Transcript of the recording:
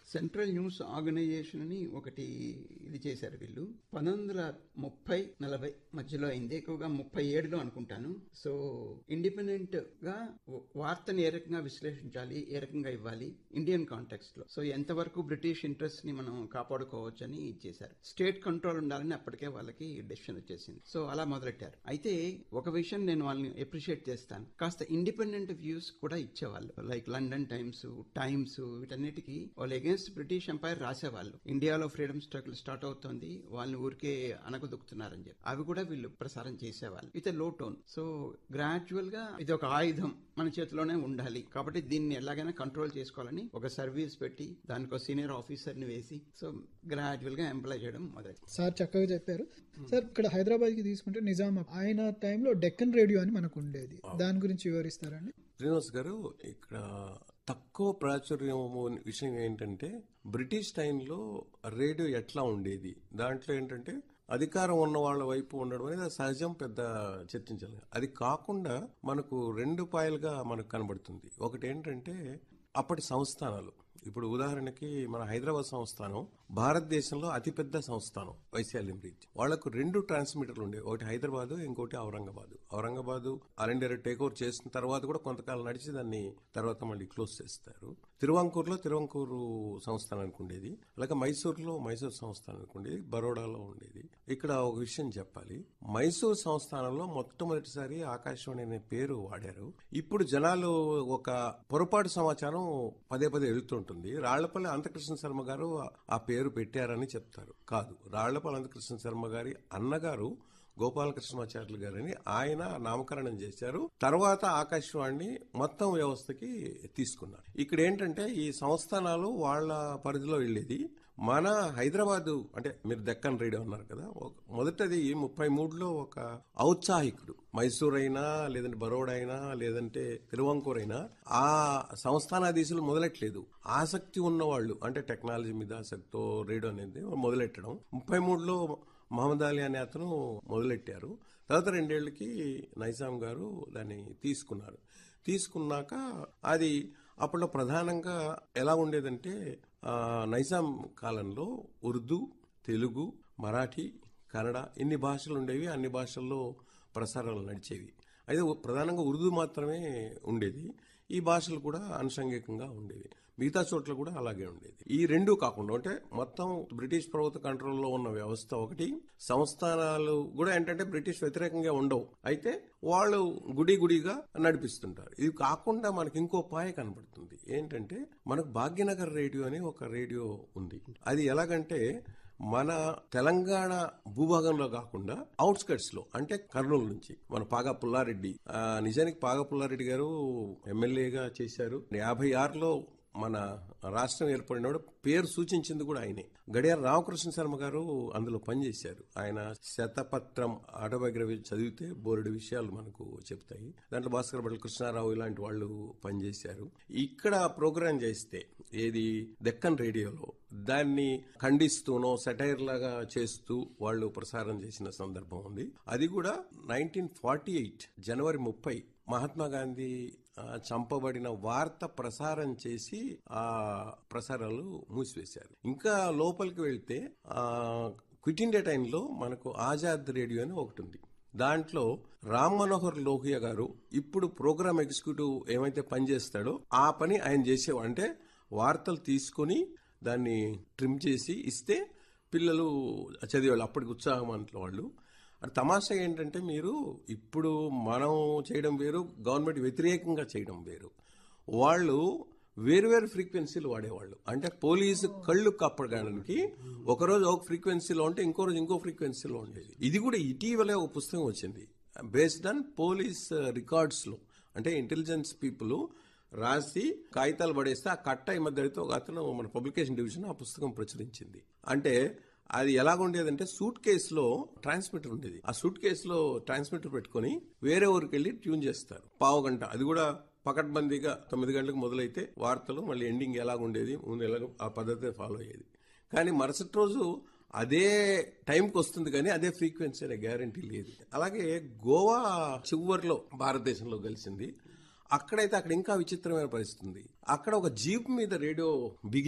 central news organisation అని ఒకటి ఇది చేశారు వీళ్ళు పంతొమ్మిది వందల ముప్పై నలభై మధ్యలో అయింది ఎక్కువగా ముప్పై ఏడులో అనుకుంటాను సో ఇండిపెండెంట్ గా వార్తని ఏ రకంగా విశ్లేషించాలి ఏ రకంగా ఇవ్వాలి ఇండియన్ కాంటెక్స్ట్ లో సో ఎంతవరకు బ్రిటిష్ ఇంట్రెస్ట్ ని మనం కాపాడుకోవచ్చు అని చేశారు స్టేట్ కంట్రోల్ ఉండాలని అప్పటికే వాళ్ళకి డెసిషన్ వచ్చేసింది సో అలా మొదలెట్టారు అయితే ఒక విషయం నేను వాళ్ళని అప్రిషియేట్ చేస్తాను కాస్త ఇండిపెండెంట్ వ్యూస్ కూడా ఇచ్చేవాళ్ళు లైక్ లండన్ టైమ్స్ టైమ్స్ వీటన్నిటికీ వాళ్ళు అగేన్స్ట్ బ్రిటిష్ ఎంపైర్ రాసేవాళ్ళు ఇండియాలో ఫ్రీడమ్ స్ట్రగుల్ స్టార్ట్ అవుతోంది వాళ్ళని ఊరికే అనగదొక్కుతున్నారని చెప్పి అవి కూడా వీళ్ళు ప్రసారం చేసేవాళ్ళు విత్ లో టోన్ సో గ్రాడ్యువల్ గా ఇది ఒక ఆయుధం మన చేతిలోనే ఉండాలి కాబట్టి దీన్ని ఎలాగైనా కంట్రోల్ చేసుకోవాలని ఒక సర్వీస్ పెట్టి దానికి ఒక సీనియర్ ఆఫీసర్ ని వేసి సో గ్రాడ్యువల్ గా ఎంప్లాయ్ చేయడం మొదలు సార్ చక్కగా చెప్పారు సార్ ఇక్కడ హైదరాబాద్ కి తీసుకుంటే నిజాం ఆయన టైంలో డెక్కన్ రేడియో అని మనకు ఉండేది దాని గురించి వివరిస్తారండి శ్రీనివాస్ గారు ఇక్కడ తక్కువ ప్రాచుర్యం విషయం ఏంటంటే బ్రిటిష్ టైంలో రేడియో ఎట్లా ఉండేది దాంట్లో ఏంటంటే అధికారం ఉన్న వాళ్ళ వైపు ఉండడం అనేది అది సహజం పెద్ద చర్చించాలి అది కాకుండా మనకు రెండు పాయలుగా మనకు కనబడుతుంది ఒకటి ఏంటంటే అప్పటి సంస్థానాలు ఇప్పుడు ఉదాహరణకి మన హైదరాబాద్ సంస్థానం భారతదేశంలో అతిపెద్ద సంస్థానం వైశాల్యం రీచ్ వాళ్లకు రెండు ట్రాన్స్మిటర్లు ఉండేవి ఒకటి హైదరాబాద్ ఇంకోటి Aurangabad Aurangabad all India take over చేసిన తర్వాత కూడా కొంతకాలం నడిచి దాన్ని తర్వాత మళ్ళీ క్లోజ్ చేస్తారు తిరువంకూరులో తిరువంకూరు సంస్థానానికి ఉండేది అలాగే మైసూరులో మైసూరు సంస్థానానికి ఉండేది బరోడాలో ఉండేది ఇక్కడ ఒక విషయం చెప్పాలి మైసూరు సంస్థానంలో మొట్టమొదటిసారి ఆకాశవాణి అనే పేరు వాడారు ఇప్పుడు జనాలు ఒక పొరపాటు సమాచారం పదే పదే వెళ్తుంటుంది రాళ్లపల్లి అంతకృష్ణ శర్మ గారు ఆ పేరు పెట్టారని చెప్తారు కాదు రాళ్లపల్లి అంతకృష్ణ శర్మ గారి అన్నగారు గోపాలకృష్ణాచార్యులు గారని ఆయన నామకరణం చేశారు తర్వాత ఆకాశవాణి మొత్తం వ్యవస్థకి తీసుకున్నారు ఇక్కడ ఏంటంటే ఈ సంస్థానాలు వాళ్ళ పరిధిలో వెళ్ళేది మన హైదరాబాద్ అంటే మీరు దక్కన్ రేడియో అన్నారు కదా మొదటది ముప్పై మూడులో ఒక ఔత్సాహికుడు మైసూర్ అయినా లేదంటే బరోడా అయినా లేదంటే తిరువంకూర్ అయినా ఆ సంస్థానాధీశులు మొదలెట్లేదు ఆసక్తి ఉన్నవాళ్ళు అంటే టెక్నాలజీ మీద ఆసక్తితో రేడియో అనేది మొదలెట్టడం ముప్పై మూడులో మహమ్మద్ అలీ అనే అతను మొదలెట్టారు తర్వాత రెండేళ్లకి నైజాం గారు దాన్ని తీసుకున్నారు తీసుకున్నాక అది అప్పట్లో ప్రధానంగా ఎలా ఉండేదంటే నైజాం కాలంలో ఉర్దూ తెలుగు మరాఠీ కన్నడ ఇన్ని భాషలు ఉండేవి అన్ని భాషల్లో ప్రసారాలు నడిచేవి అయితే ప్రధానంగా ఉర్దూ మాత్రమే ఉండేది ఈ భాషలు కూడా అనుషంగికంగా ఉండేవి మిగతా చోట్ల కూడా అలాగే ఉండేది ఈ రెండు కాకుండా అంటే మొత్తం బ్రిటిష్ ప్రభుత్వ కంట్రోల్లో ఉన్న వ్యవస్థ ఒకటి సంస్థానాలు కూడా ఏంటంటే బ్రిటిష్ వ్యతిరేకంగా ఉండవు అయితే వాళ్ళు గుడి గుడిగా నడిపిస్తుంటారు ఇది కాకుండా మనకి ఇంకో పాయ కనబడుతుంది ఏంటంటే మనకు భాగ్యనగర్ రేడియో అని ఒక రేడియో ఉంది అది ఎలాగంటే మన తెలంగాణ భూభాగంలో కాకుండా అవుట్స్కట్స్ లో అంటే కర్నూలు నుంచి మన పాగా పుల్లారెడ్డి నిజానికి పాగా పుల్లారెడ్డి గారు ఎమ్మెల్యేగా చేశారు యాభై ఆరులో మన రాష్ట్రం ఏర్పడినప్పుడు పేరు సూచించింది కూడా ఆయనే గడియార రామకృష్ణ శర్మ గారు అందులో పనిచేశారు ఆయన శతపత్రం ఆటోబయోగ్రఫీ చదివితే బోరెడు విషయాలు మనకు చెప్తాయి దాంట్లో భాస్కర్ భట్ల కృష్ణారావు ఇలాంటి వాళ్ళు పనిచేశారు ఇక్కడ ప్రోగ్రాం చేస్తే ఏది దెక్కన్ రేడియోలో దాన్ని ఖండిస్తూనో సెటైర్ లాగా చేస్తూ వాళ్ళు ప్రసారం చేసిన సందర్భం ఉంది అది కూడా నైన్టీన్ ఫార్టీ ఎయిట్ జనవరి ముప్పై మహాత్మా గాంధీ చంపబడిన వార్త ప్రసారం చేసి ఆ ప్రసారాలు మూసివేశారు ఇంకా లోపలికి వెళ్తే క్విట్ ఇండియా టైంలో మనకు ఆజాద్ రేడియో అని ఒకటి ఉంది దాంట్లో రామ్ మనోహర్ లోహియా గారు ఇప్పుడు ప్రోగ్రామ్ ఎగ్జిక్యూటివ్ ఏమైతే పనిచేస్తాడో ఆ పని ఆయన చేసేవాడు అంటే వార్తలు తీసుకుని దాన్ని ట్రిమ్ చేసి ఇస్తే పిల్లలు చదివేవాళ్ళు అప్పటికి ఉత్సాహం అంట్లో వాళ్ళు అది తమాషా ఏంటంటే మీరు ఇప్పుడు మనం చేయడం వేరు గవర్నమెంట్ వ్యతిరేకంగా చేయడం వేరు వాళ్ళు వేరువేరు ఫ్రీక్వెన్సీలు వాడేవాళ్ళు అంటే పోలీసు కళ్ళు కప్పడానికి ఒకరోజు ఒక ఫ్రీక్వెన్సీలో ఉంటే ఇంకో రోజు ఇంకో ఫ్రీక్వెన్సీలో ఉండేది ఇది కూడా ఇటీవలే ఒక పుస్తకం వచ్చింది బేస్డ్ ఆన్ పోలీస్ రికార్డ్స్ లో అంటే ఇంటెలిజెన్స్ పీపుల్ రాసి కాగితాలు పడేస్తే ఆ కట్ట ఈ మధ్య ఒక అతను మన పబ్లికేషన్ డివిజన్ ఆ పుస్తకం ప్రచురించింది అంటే అది ఎలాగుండేదంటే సూట్ కేసులో ట్రాన్స్మిటర్ ఉండేది ఆ సూట్ కేసులో ట్రాన్స్మిటర్ పెట్టుకుని వేరే ఊరికి వెళ్ళి ట్యూన్ చేస్తారు పావు గంట అది కూడా పకడ్బందీగా తొమ్మిది గంటలకు మొదలైతే వార్తలు మళ్ళీ ఎండింగ్ ఎలాగుండేది ముందు ఎలాగ ఆ పద్ధతి ఫాలో అయ్యేది కానీ మరుసటి రోజు అదే టైంకి వస్తుంది కానీ అదే ఫ్రీక్వెన్సీ అనే గ్యారంటీ లేదు అలాగే గోవా చివరిలో భారతదేశంలో కలిసింది అక్కడైతే అక్కడ ఇంకా విచిత్రమైన పరిస్థితి ఉంది అక్కడ ఒక జీప్ మీద రేడియో బిగి